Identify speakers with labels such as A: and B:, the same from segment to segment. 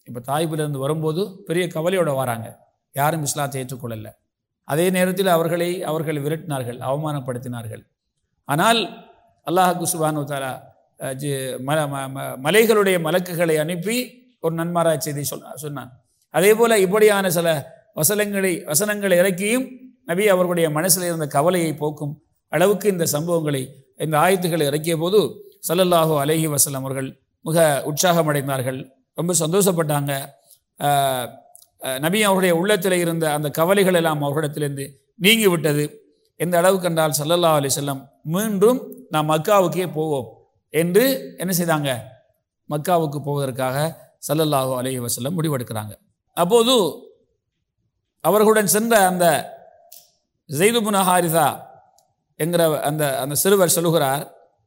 A: இப்போ தாய்பிலிருந்து வரும்போது பெரிய கவலையோட வராங்க யாரும் இஸ்லாத்தை ஏற்றுக்கொள்ளலை அதே நேரத்தில் அவர்களை அவர்கள் விரட்டினார்கள் அவமானப்படுத்தினார்கள் ஆனால் அல்லாஹ் சுபானு தாலா அஹ், ஜி- ம ம- ம- மலைகளுடைய மலக்குகளை அனுப்பி ஒரு நன்மாராய் செய்தி சொன்ன சொன்னான் அதே போல இப்படியான சில வசனங்களை வசனங்களை இறக்கியும் நபி அவர்களுடைய மனசில் இருந்த கவலையை போக்கும் அளவுக்கு இந்த சம்பவங்களை இந்த ஆயத்துக்களை இறக்கிய போது ஸல்லல்லாஹு அலைஹி வஸல்லம் அவர்கள் மிக உற்சாகமடைந்தார்கள் ரொம்ப சந்தோஷப்பட்டாங்க ஆஹ், அஹ், நபி அவருடைய உள்ளத்தில் இருந்த அந்த கவலைகள் எல்லாம் அவர்களிடத்திலிருந்து நீங்கி விட்டது எந்த அளவுக்கு என்றால் ஸல்லல்லாஹு அலைஹி வஸல்லம் மீண்டும் நாம் மக்காவுக்கே போவோம் என்று என்ன செய்தாங்க மக்காவுக்கு போவதற்காக ஸல்லல்லாஹு அலைஹி வஸல்லம் முடிவெடுக்கிறாங்க அப்போது அவர்களுடன் சென்ற அந்த ஜெய்துபுன ஹாரிதா என்கிற அந்த அந்த சிறுவர் சொல்லுகிறார்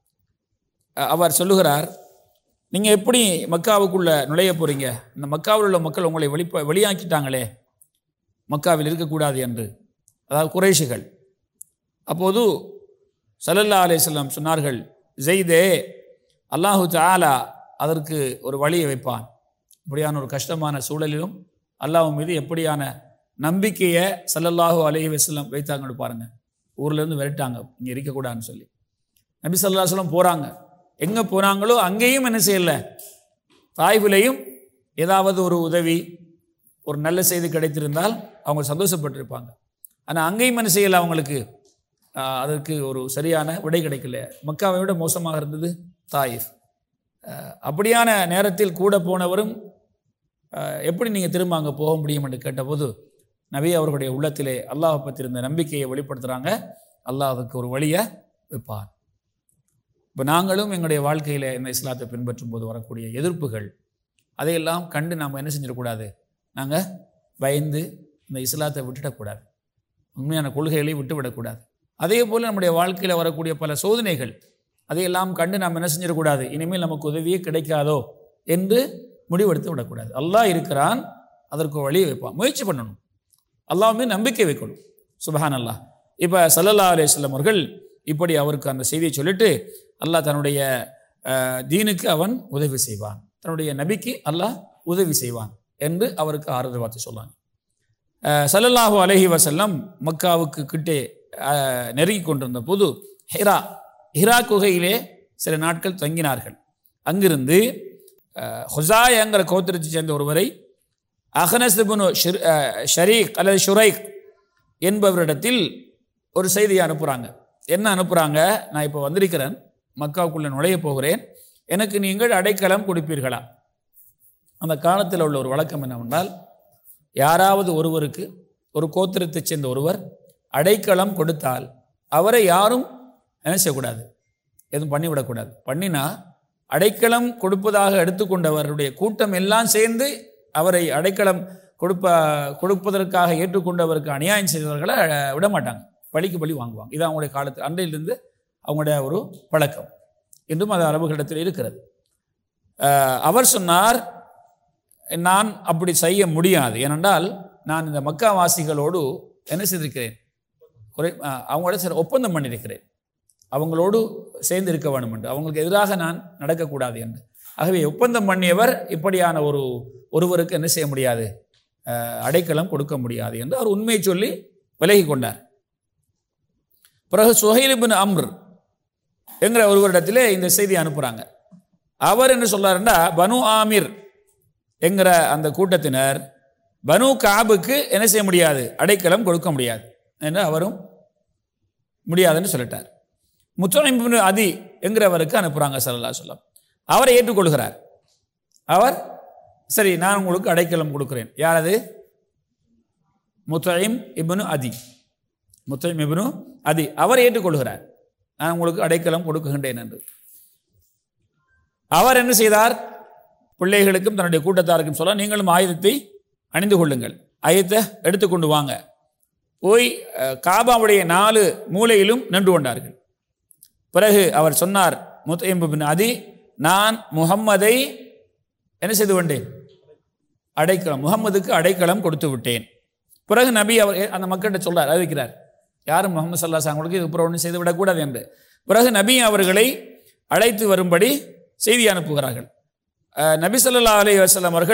A: அ- அவர் சொல்லுகிறார் நீங்கள் எப்படி மக்காவுக்குள்ள நுழைய போறீங்க இந்த மக்காவில் உள்ள மக்கள் உங்களை வெளிப்ப வெளியாக்கிட்டாங்களே மக்காவில் இருக்கக்கூடாது என்று அதாவது குறைஷிகள் அப்போது சல்லல்லா அலைஹிஸ்ஸலாம் சொன்னார்கள் ஜெய்தே அல்லாஹு தஆலா அதற்கு ஒரு வழியை வைப்பான் இப்படியான ஒரு கஷ்டமான சூழலிலும் அல்லாஹ் மீது எப்படியான நம்பிக்கையை சல்லல்லாஹு அலைஹி வஸல்லம் வைத்தாங்கன்னு பாருங்க ஊர்ல இருந்து விரட்டாங்க இங்கே இருக்கக்கூடாதுன்னு சொல்லி நபி ஸல்லல்லாஹு அலைஹி வஸல்லம் போகிறாங்க எங்கே போனாங்களோ அங்கேயும் என்ன செய்யலை தாய்விலையும் ஏதாவது ஒரு உதவி ஒரு நல்ல செய்தி கிடைத்திருந்தால் அவங்க சந்தோஷப்பட்டிருப்பாங்க ஆனால் அங்கேயும் என்ன செய்யலை அவங்களுக்கு ஆஹ், அதற்கு ஒரு சரியான விடை கிடைக்கல மக்காவை விட மோசமாக இருந்தது தாயிஃப் ஆஹ், அப்படியான நேரத்தில் கூட போனவரும் ஆஹ், எப்படி நீங்கள் திரும்ப அங்கே போக முடியும் என்று கேட்டபோது நபி அவர்களுடைய உள்ளத்திலே அல்லாஹ் பற்றி இருந்த நம்பிக்கையை வெளிப்படுத்துகிறாங்க அல்லாஹ் அதுக்கு ஒரு வழியை வைப்பான் இப்போ நாங்களும் எங்களுடைய வாழ்க்கையில் இந்த இஸ்லாத்தை பின்பற்றும் போது வரக்கூடிய எதிர்ப்புகள் அதையெல்லாம் கண்டு நாம் என்ன செஞ்சிடக்கூடாது நாங்கள் பயந்து இந்த இஸ்லாத்தை விட்டுடக்கூடாது உண்மையான கொள்கைகளை விட்டுவிடக்கூடாது அதே போல் நம்முடைய வாழ்க்கையில் வரக்கூடிய பல சோதனைகள் அதையெல்லாம் கண்டு நாம் என்ன செஞ்சிடக்கூடாது இனிமேல் நமக்கு உதவியே கிடைக்காதோ என்று முடிவெடுத்து விடக்கூடாது அல்லாஹ் இருக்கிறான் அதற்கு ஒரு வழியை வைப்பான் முயற்சி பண்ணணும் அல்லாஹ் மீது நம்பிக்கை வைக்கணும் சுபஹான் அல்லாஹ் இப்போ சல்லல்லா அலையம் அவர்கள் இப்படி அவருக்கு அந்த செய்தியை சொல்லிட்டு அல்லாஹ் தன்னுடைய அஹ், தீனுக்கு அவன் உதவி செய்வான் தன்னுடைய நபிக்கு அல்லாஹ் உதவி செய்வான் என்று அவருக்கு ஆறுதல் வார்த்தை சொன்னாங்க அஹ், ஸல்லல்லாஹு அலைஹி வஸல்லம் மக்காவுக்கு கிட்டே அஹ், நெருங்கி கொண்டிருந்த போது ஹிரா ஹிரா குகையிலே சில நாட்கள் தங்கினார்கள் அங்கிருந்து அஹ், ஹுசாயங்கிற கோத்திரத்தை சேர்ந்த ஒருவரை அஹனஸ்புனு ஷரீக் அல்லது ஷுரைக் என்பவரிடத்தில் ஒரு செய்தியை அனுப்புகிறாங்க என்ன அனுப்புகிறாங்க நான் இப்போ வந்திருக்கிறேன் மக்காவுக்குள்ளே நுழைய போகிறேன் எனக்கு நீங்கள் அடைக்கலம் கொடுப்பீர்களா அந்த காலத்தில் உள்ள ஒரு வழக்கம் என்னவென்றால் யாராவது ஒருவருக்கு ஒரு கோத்திரத்தைச் சேர்ந்த ஒருவர் அடைக்கலம் கொடுத்தால் அவரை யாரும் என்ன செய்யக்கூடாது எதுவும் பண்ணிவிடக்கூடாது பண்ணினா அடைக்கலம் கொடுப்பதாக எடுத்துக்கொண்டவருடைய கூட்டம் எல்லாம் சேர்ந்து அவரை அடைக்கலம் கொடுப்ப கொடுப்பதற்காக ஏற்றுக்கொண்டவருக்கு அநியாயம் செய்தவர்களை அஹ், விட மாட்டாங்க பழிக்கு பழி வாங்குவாங்க இது அவங்களுடைய காலத்தில் அன்றையிலிருந்து அவங்களுடைய ஒரு பழக்கம் இன்றும் அது அரபுகளிடத்தில் இருக்கிறது அஹ், அவர் சொன்னார் நான் அப்படி செய்ய முடியாது ஏனென்றால் நான் இந்த மக்காவாசிகளோடு என்ன செய்திருக்கிறேன் குறை அஹ், அவங்களோட சில ஒப்பந்தம் பண்ணியிருக்கிறேன் அவங்களோடு சேர்ந்து இருக்க வேண்டும் என்று அவங்களுக்கு எதிராக நான் நடக்கக்கூடாது என்று ஆகவே ஒப்பந்தம் பண்ணியவர் இப்படியான ஒரு ஒருவருக்கு என்ன செய்ய முடியாது அஹ், அடைக்கலம் கொடுக்க முடியாது என்று அவர் உண்மையை சொல்லி விலகி கொண்டார் பிறகு சுஹைல் இப்னு அம்ர் என்கிற ஒருவரிடத்திலே இந்த செய்தி அனுப்புகிறாங்க அவர் என்ன சொல்றாருன்னா பனு ஆமிர் என்கிற அந்த கூட்டத்தினர் பனு காபுக்கு என்ன செய்ய முடியாது அடைக்கலம் கொடுக்க முடியாது என்று அவரும் முடியாதுன்னு சொல்லிட்டார் முத்தமிபு அதி என்கிறவருக்கு அனுப்புகிறாங்க சல்லா சொல்லம் அவரை ஏற்றுக்கொள்கிறார் அவர் சரி நான் உங்களுக்கு அடைக்கலம் கொடுக்கிறேன் யார் அது முத்தயிம் இப்னு அதி முத்தயிம் இப்னு அதி அவர் ஏற்றுக்கொள்கிறார் நான் உங்களுக்கு அடைக்கலம் கொடுக்குகின்றேன் என்று அவர் என்ன செய்தார் பிள்ளைகளுக்கும் தன்னுடைய கூட்டத்தாருக்கும் சொல்ல நீங்களும் ஆயுதத்தை அணிந்து கொள்ளுங்கள் ஆயுதத்தை எடுத்துக்கொண்டு வாங்க போய் அஹ், காபாவுடைய நாலு மூலையிலும் நின்று கொண்டார்கள் பிறகு அவர் சொன்னார் முத்தையம்பு பின் அதி நான் முகம்மதை என்ன செய்து கொண்டேன் அடைக்கலம் முகம்மதுக்கு அடைக்கலம் கொடுத்து விட்டேன் பிறகு நபி அவர் அந்த மக்கள்கிட்ட சொல்றார் அறிவிக்கிறார் யாரும் முகமது சல்லாஸ் அவங்களுக்கு இது அப்புறம் ஒன்றும் செய்து விடக்கூடாது என்று பிறகு நபி அவர்களை அழைத்து வரும்படி செய்தி அனுப்புகிறார்கள் அஹ், நபி ஸல்லல்லாஹு அலைஹி வஸல்லம் அவர்கள்